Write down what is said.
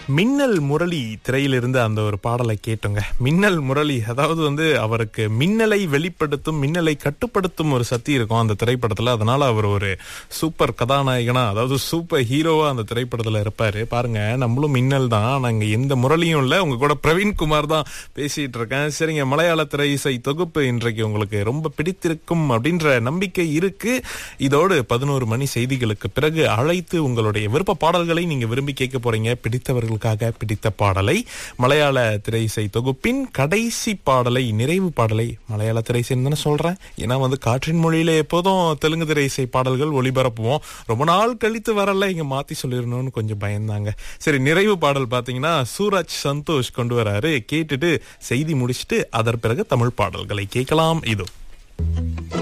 மின்னல் முரளி திரையிலிருந்து அந்த ஒரு பாடலை கேட்டோங்க மின்னல் முரளி அதாவது வந்து அவருக்கு மின்னலை வெளிப்படுத்தும் மின்னலை கட்டுப்படுத்தும் ஒரு சக்தி இருக்கும் அந்த திரைப்படத்துல அதனால அவர் ஒரு சூப்பர் கதாநாயகனா அதாவது சூப்பர் ஹீரோவா அந்த திரைப்படத்துல இருப்பாரு பாருங்க நம்மளும் மின்னல் தான் நாங்க எந்த முரளியும் இல்ல உங்க கூட பிரவீன் குமார் தான் பேசிட்டு இருக்கேன் சரிங்க மலையாள திரை இசை தொகுப்பு இன்றைக்கு உங்களுக்கு ரொம்ப பிடித்திருக்கும் அப்படின்ற நம்பிக்கை இருக்கு இதோடு பதினோரு மணி செய்திகளுக்கு பிறகு அழைத்து உங்களுடைய விருப்ப பாடல்களை நீங்க விரும்பி கேட்க போறீங்க பிடித்தவர்களுக்காக பிடித்த பாடலை மலையாள திரை இசை தொகுப்பின் கடைசி பாடலை நிறைவு பாடலை மலையாள திரை இசைன்னு தானே சொல்றேன் ஏன்னா வந்து காற்றின் மொழியில எப்போதும் தெலுங்கு திரை இசை பாடல்கள் ஒளிபரப்புவோம் ரொம்ப நாள் கழித்து வரல இங்க மாத்தி சொல்லிடணும்னு கொஞ்சம் பயந்தாங்க சரி நிறைவு பாடல் பாத்தீங்கன்னா சூரஜ் சந்தோஷ் கொண்டு வராரு கேட்டுட்டு செய்தி முடிச்சுட்டு அதன் பிறகு தமிழ் பாடல்களை கேட்கலாம் இதோ